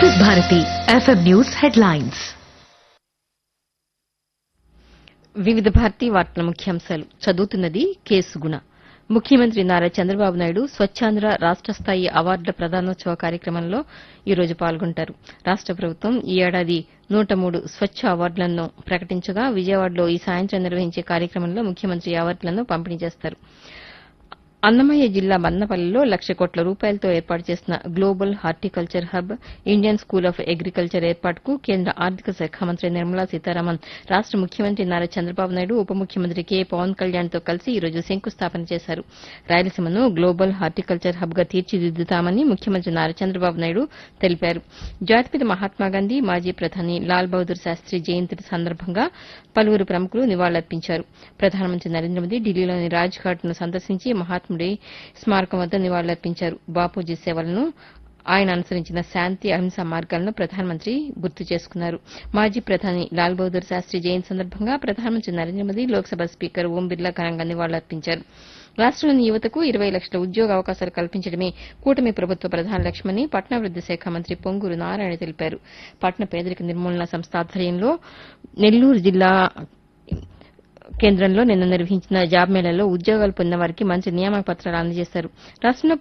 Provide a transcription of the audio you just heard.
వివిధ Bharati FM news headlines వివిధ భారతీ వార్తల ముఖ్యాంశాలు చదువుతున్నది కేసుగుణ ముఖ్యమంత్రి నారా చంద్రబాబు నాయుడు స్వచ్ఛాంధ్ర రాష్ట స్థాయి అవార్డుల ప్రదానోత్సవ కార్యక్రమంలో ఈ రోజు పాల్గొంటారు రాష్ట ప్రభుత్వం ఈ ఏడాది నూట మూడు స్వచ్ఛ అవార్డులను ప్రకటించగా విజయవాడలో ఈ సాయంత్రం నిర్వహించే కార్యక్రమంలో ముఖ్యమంత్రి ఈ అవార్డులను పంపిణీ చేస్తారు అన్నమయ్య జిల్లా మన్నపల్లిలో లక్ష కోట్ల రూపాయలతో ఏర్పాటు చేసిన global horticulture hub Indian school of agriculture ఏర్పాటుకు కేంద్ర ఆర్థిక శాఖ మంత్రి నిర్మలా సీతారామన్ రాష్ట ముఖ్యమంత్రి నారా చంద్రబాబు నాయుడు ఉప ముఖ్యమంత్రి కె పవన్ కళ్యాణ్తో కలిసి ఈ రోజు శంకుస్థాపన చేశారు రాయలసీమను గ్లోబల్ హార్టికల్చర్ హబ్గా తీర్చిదిద్దుతామని ముఖ్యమంత్రి నారా చంద్రబాబు నాయుడు తెలిపారు జాతిపిత మహాత్మాగాంధీ మాజీ ప్రధాని లాల్ బహదూర్ శాస్త్రి జయంతి సందర్భంగా పలువురు ప్రముఖులు నివాళులర్పించారు ప్రధానమంత్రి నరేంద్ర మోదీ ఢిల్లీలోని రాజ్ఘాట్ను సందర్శించి మహాత్ముడి స్మారకం వద్ద నివాళులర్పించారు బాపూజీ సేవలను ఆయన అనుసరించిన శాంతి అహింస మార్గాలను ప్రధానమంత్రి గుర్తు చేసుకున్నారు మాజీ ప్రధాని లాల్ బహదూర్ శాస్త్రి జయంతి సందర్భంగా ప్రధానమంత్రి నరేంద్ర మోదీ లోక్సభ స్పీకర్ ఓం బిర్లా ఘనంగా నివాళులర్పించారు రాష్టంలోని యువతకు ఇరవై లక్షల ఉద్యోగ అవకాశాలు కల్పించడమే కూటమి ప్రభుత్వ ప్రధాన లక్ష్యమని పట్టణాభివృద్ది శాఖ మంత్రి పొంగూరు నారాయణ తెలిపారు పట్టణ పేదరిక నిర్మూలన సంస్థ ఆధ్వర్యంలో నెల్లూరు జిల్లా కేంద్రంలో నిన్న నిర్వహించిన జాబ్ మేళాలో ఉద్యోగాలు పొందిన వారికి మంత్రి నియామక పత్రాలు అందజేశారు రాష్టంలో